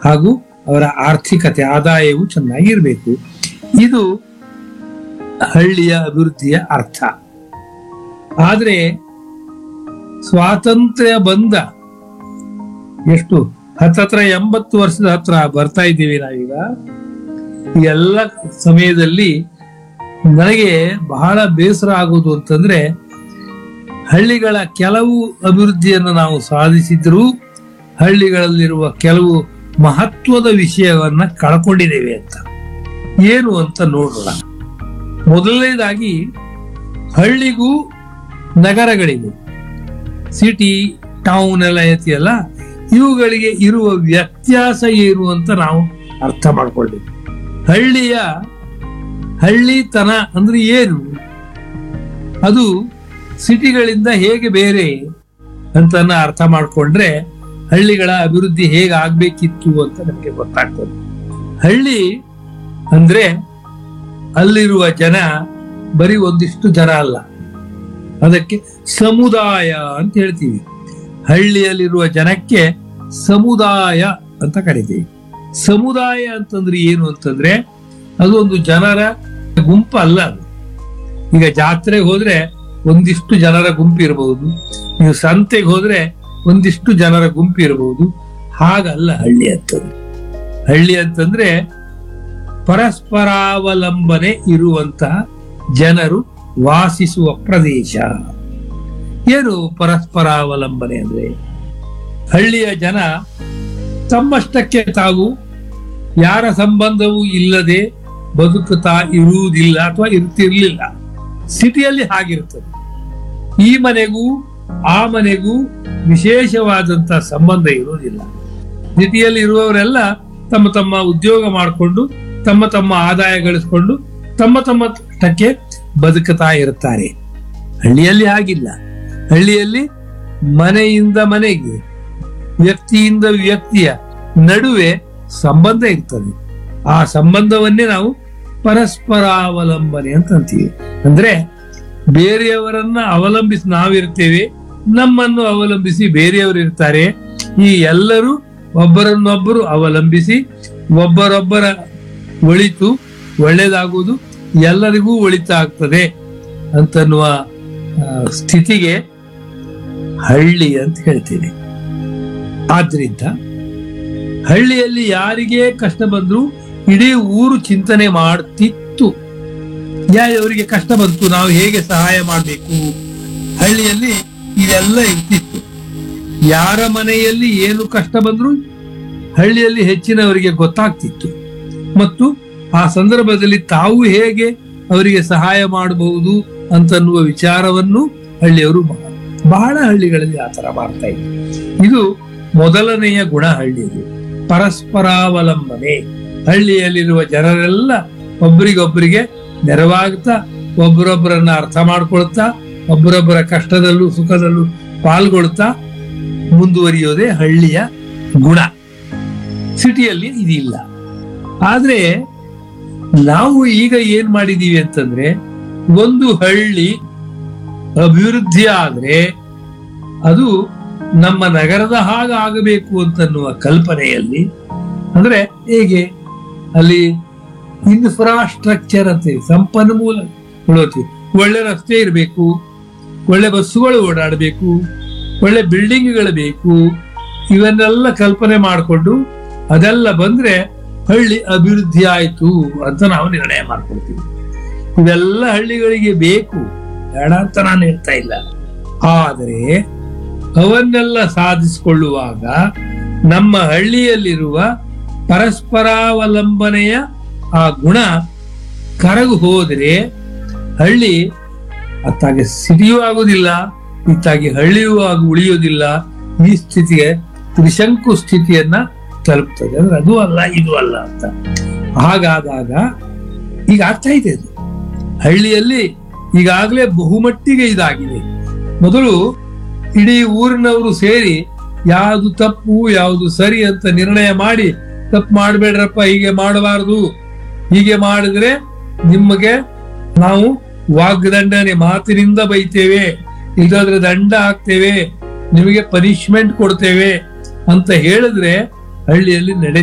ಹಾಗೂ ಅವರ ಆರ್ಥಿಕತೆ ಆದಾಯವು ಚೆನ್ನಾಗಿರ್ಬೇಕು ಇದು ಹಳ್ಳಿಯ ಅಭಿವೃದ್ಧಿಯ ಅರ್ಥ ಆದ್ರೆ ಸ್ವಾತಂತ್ರ್ಯ ಬಂದ ಎಷ್ಟು ಹತ್ತತ್ರ ಎಂಬತ್ತು ವರ್ಷದ ಹತ್ರ ಬರ್ತಾ ಇದ್ದೀವಿ ನಾವೀಗ ಈ ಎಲ್ಲ ಸಮಯದಲ್ಲಿ ನನಗೆ ಬಹಳ ಬೇಸರ ಆಗೋದು ಅಂತಂದ್ರೆ ಹಳ್ಳಿಗಳ ಕೆಲವು ಅಭಿವೃದ್ಧಿಯನ್ನು ನಾವು ಸಾಧಿಸಿದ್ರೂ ಹಳ್ಳಿಗಳಲ್ಲಿರುವ ಕೆಲವು ಮಹತ್ವದ ವಿಷಯವನ್ನ ಕಳ್ಕೊಂಡಿದ್ದೇವೆ ಅಂತ ಏನು ಅಂತ ನೋಡೋಣ ಮೊದಲನೇದಾಗಿ ಹಳ್ಳಿಗೂ ನಗರಗಳಿಗೂ ಸಿಟಿ ಟೌನ್ ಎಲ್ಲ ಐತಿಯಲ್ಲ ಇವುಗಳಿಗೆ ಇರುವ ವ್ಯತ್ಯಾಸ ಏನು ಅಂತ ನಾವು ಅರ್ಥ ಮಾಡ್ಕೊಳ್ಬೇಕು ಹಳ್ಳಿಯ ಹಳ್ಳಿತನ ಅಂದ್ರೆ ಏನು ಅದು ಸಿಟಿಗಳಿಂದ ಹೇಗೆ ಬೇರೆ ಅಂತ ಅರ್ಥ ಮಾಡ್ಕೊಂಡ್ರೆ ಹಳ್ಳಿಗಳ ಅಭಿವೃದ್ಧಿ ಹೇಗೆ ಆಗ್ಬೇಕಿತ್ತು ಅಂತ ನಮಗೆ ಗೊತ್ತಾಗ್ತದೆ ಹಳ್ಳಿ ಅಂದ್ರೆ ಅಲ್ಲಿರುವ ಜನ ಬರೀ ಒಂದಿಷ್ಟು ಜನ ಅಲ್ಲ ಅದಕ್ಕೆ ಸಮುದಾಯ ಅಂತ ಹೇಳ್ತೀವಿ ಹಳ್ಳಿಯಲ್ಲಿರುವ ಜನಕ್ಕೆ ಸಮುದಾಯ ಅಂತ ಕರಿತೀವಿ ಸಮುದಾಯ ಅಂತಂದ್ರೆ ಏನು ಅಂತಂದ್ರೆ ಅದು ಒಂದು ಜನರ ಗುಂಪು ಅಲ್ಲ ಅದು ಈಗ ಜಾತ್ರೆಗೆ ಹೋದ್ರೆ ಒಂದಿಷ್ಟು ಜನರ ಗುಂಪು ಇರಬಹುದು ನೀವು ಸಂತೆಗೆ ಹೋದ್ರೆ ಒಂದಿಷ್ಟು ಜನರ ಗುಂಪು ಇರಬಹುದು ಹಾಗಲ್ಲ ಹಳ್ಳಿ ಅಂತಂದ್ರೆ ಹಳ್ಳಿ ಅಂತಂದ್ರೆ ಪರಸ್ಪರಾವಲಂಬನೆ ಇರುವಂತಹ ಜನರು ವಾಸಿಸುವ ಪ್ರದೇಶ ಏನು ಪರಸ್ಪರಾವಲಂಬನೆ ಅಂದ್ರೆ ಹಳ್ಳಿಯ ಜನ ತಮ್ಮಷ್ಟಕ್ಕೆ ತಾವು ಯಾರ ಸಂಬಂಧವೂ ಇಲ್ಲದೆ ಬದುಕುತ್ತಾ ಇರುವುದಿಲ್ಲ ಅಥವಾ ಇರ್ತಿರ್ಲಿಲ್ಲ ಸಿಟಿಯಲ್ಲಿ ಹಾಗಿರ್ತದೆ ಈ ಮನೆಗೂ ಆ ಮನೆಗೂ ವಿಶೇಷವಾದಂತ ಸಂಬಂಧ ಇರುವುದಿಲ್ಲ ಸಿಟಿಯಲ್ಲಿ ಇರುವವರೆಲ್ಲ ತಮ್ಮ ತಮ್ಮ ಉದ್ಯೋಗ ಮಾಡಿಕೊಂಡು ತಮ್ಮ ತಮ್ಮ ಆದಾಯ ಗಳಿಸ್ಕೊಂಡು ತಮ್ಮ ತಮ್ಮಷ್ಟಕ್ಕೆ ಬದುಕುತ್ತಾ ಇರುತ್ತಾರೆ ಹಳ್ಳಿಯಲ್ಲಿ ಹಾಗಿಲ್ಲ ಹಳ್ಳಿಯಲ್ಲಿ ಮನೆಯಿಂದ ಮನೆಗೆ ವ್ಯಕ್ತಿಯಿಂದ ವ್ಯಕ್ತಿಯ ನಡುವೆ ಸಂಬಂಧ ಇರ್ತದೆ ಆ ಸಂಬಂಧವನ್ನೇ ನಾವು ಪರಸ್ಪರಾವಲಂಬನೆ ಅಂತ ಅಂತೀವಿ ಅಂದ್ರೆ ಬೇರೆಯವರನ್ನ ಅವಲಂಬಿಸಿ ನಾವಿರ್ತೇವೆ ನಮ್ಮನ್ನು ಅವಲಂಬಿಸಿ ಬೇರೆಯವರು ಇರ್ತಾರೆ ಈ ಎಲ್ಲರೂ ಒಬ್ಬರನ್ನೊಬ್ಬರು ಅವಲಂಬಿಸಿ ಒಬ್ಬರೊಬ್ಬರ ಒಳಿತು ಒಳ್ಳೇದಾಗುವುದು ಎಲ್ಲರಿಗೂ ಒಳಿತಾಗ್ತದೆ ಅಂತನ್ನುವ ಆ, ಸ್ಥಿತಿಗೆ ಹಳ್ಳಿ ಅಂತ ಹೇಳ್ತೇನೆ ಆದ್ರಿಂದ ಹಳ್ಳಿಯಲ್ಲಿ ಯಾರಿಗೇ ಕಷ್ಟ ಬಂದ್ರು ಇಡೀ ಊರು ಚಿಂತನೆ ಮಾಡ್ತಿತ್ತು ಯಾವ್ಯವರಿಗೆ ಕಷ್ಟ ಬಂತು ನಾವು ಹೇಗೆ ಸಹಾಯ ಮಾಡಬೇಕು ಹಳ್ಳಿಯಲ್ಲಿ ಇದೆಲ್ಲ ಇರ್ತಿತ್ತು ಯಾರ ಮನೆಯಲ್ಲಿ ಏನು ಕಷ್ಟ ಬಂದ್ರು ಹಳ್ಳಿಯಲ್ಲಿ ಹೆಚ್ಚಿನವರಿಗೆ ಗೊತ್ತಾಗ್ತಿತ್ತು ಮತ್ತು ಆ ಸಂದರ್ಭದಲ್ಲಿ ತಾವು ಹೇಗೆ ಅವರಿಗೆ ಸಹಾಯ ಮಾಡಬಹುದು ಅಂತನ್ನುವ ವಿಚಾರವನ್ನು ಹಳ್ಳಿಯವರು ಬಹಳ- ಬಹಳ ಹಳ್ಳಿಗಳಲ್ಲಿ ಆ ತರ ಮಾಡ್ತಾ ಇದ್ರು ಇದು ಮೊದಲನೆಯ ಗುಣ ಹಳ್ಳಿಯದು ಪರಸ್ಪರಾವಲಂಬನೆ ಹಳ್ಳಿಯಲ್ಲಿರುವ ಜನರೆಲ್ಲ ಒಬ್ಬರಿಗೊಬ್ಬರಿಗೆ ನೆರವಾಗ್ತಾ ಒಬ್ಬರೊಬ್ಬರನ್ನ ಅರ್ಥ ಮಾಡ್ಕೊಳ್ತಾ ಒಬ್ಬರೊಬ್ಬರ ಕಷ್ಟದಲ್ಲೂ ಸುಖದಲ್ಲೂ ಪಾಲ್ಗೊಳ್ತಾ ಮುಂದುವರಿಯೋದೇ ಹಳ್ಳಿಯ ಗುಣ ಸಿಟಿಯಲ್ಲಿ ಇದಿಲ್ಲ ಆದ್ರೆ ನಾವು ಈಗ ಏನ್ ಮಾಡಿದೀವಿ ಅಂತಂದ್ರೆ ಒಂದು ಹಳ್ಳಿ ಅಭಿವೃದ್ಧಿ ಆದ್ರೆ ಅದು ನಮ್ಮ ನಗರದ ಹಾಗೆ ಆಗಬೇಕು ಅಂತನ್ನುವ ಕಲ್ಪನೆಯಲ್ಲಿ ಅಂದ್ರೆ ಹೇಗೆ ಅಲ್ಲಿ ಇನ್ಫ್ರಾಸ್ಟ್ರಕ್ಚರ್ ಅಂತೀವಿ ಸಂಪನ್ಮೂಲ ಅಂತೀವಿ. ಒಳ್ಳೆ ರಸ್ತೆ ಇರಬೇಕು ಒಳ್ಳೆ ಬಸ್ಸುಗಳು ಓಡಾಡಬೇಕು ಒಳ್ಳೆ ಬಿಲ್ಡಿಂಗ್ಗಳು ಬೇಕು ಇವನ್ನೆಲ್ಲ ಕಲ್ಪನೆ ಮಾಡಿಕೊಂಡು ಅದೆಲ್ಲ ಬಂದ್ರೆ ಹಳ್ಳಿ ಅಭಿವೃದ್ಧಿ ಆಯ್ತು ಅಂತ ನಾವು ನಿರ್ಣಯ ಮಾಡ್ಕೊಳ್ತೀವಿ ಇವೆಲ್ಲ ಹಳ್ಳಿಗಳಿಗೆ ಬೇಕು ಬೇಡ ಅಂತ ನಾನು ಹೇಳ್ತಾ ಇಲ್ಲ ಆದರೆ ಅವನ್ನೆಲ್ಲ ಸಾಧಿಸಿಕೊಳ್ಳುವಾಗ ನಮ್ಮ ಹಳ್ಳಿಯಲ್ಲಿರುವ ಪರಸ್ಪರಾವಲಂಬನೆಯ ಆ ಗುಣ ಕರಗು ಹೋದ್ರೆ ಹಳ್ಳಿ ಅತ್ತಾಗೆ ಸಿಟಿಯೂ ಆಗುದಿಲ್ಲ ಇತ್ತಾಗಿ ಹಳ್ಳಿಯೂ ಆಗಿ ಉಳಿಯೋದಿಲ್ಲ ಈ ಸ್ಥಿತಿಗೆ ತ್ರಿಶಂಕು ಸ್ಥಿತಿಯನ್ನ ತಲುಪ್ತದೆ ಅಂದ್ರೆ ಅದು ಅಲ್ಲ ಇದು ಅಲ್ಲ ಅಂತ ಹಾಗಾದಾಗ ಈಗ ಆಗ್ತಾ ಇದೆ ಅದು ಹಳ್ಳಿಯಲ್ಲಿ ಈಗಾಗಲೇ ಬಹುಮಟ್ಟಿಗೆ ಇದಾಗಿದೆ ಮೊದಲು ಇಡೀ ಊರಿನವರು ಸೇರಿ ಯಾವುದು ತಪ್ಪು ಯಾವುದು ಸರಿ ಅಂತ ನಿರ್ಣಯ ಮಾಡಿ ತಪ್ಪು ಮಾಡಬೇಡ್ರಪ್ಪ ಹೀಗೆ ಮಾಡಬಾರದು ಹೀಗೆ ಮಾಡಿದ್ರೆ ನಿಮಗೆ ನಾವು ವಾಗ್ದಂಡನೆ ಮಾತಿನಿಂದ ಬೈತೇವೆ ಇಲ್ಲಾದ್ರೆ ದಂಡ ಹಾಕ್ತೇವೆ ನಿಮಗೆ ಪನಿಷ್ಮೆಂಟ್ ಕೊಡ್ತೇವೆ ಅಂತ ಹೇಳಿದ್ರೆ ಹಳ್ಳಿಯಲ್ಲಿ ನಡೆ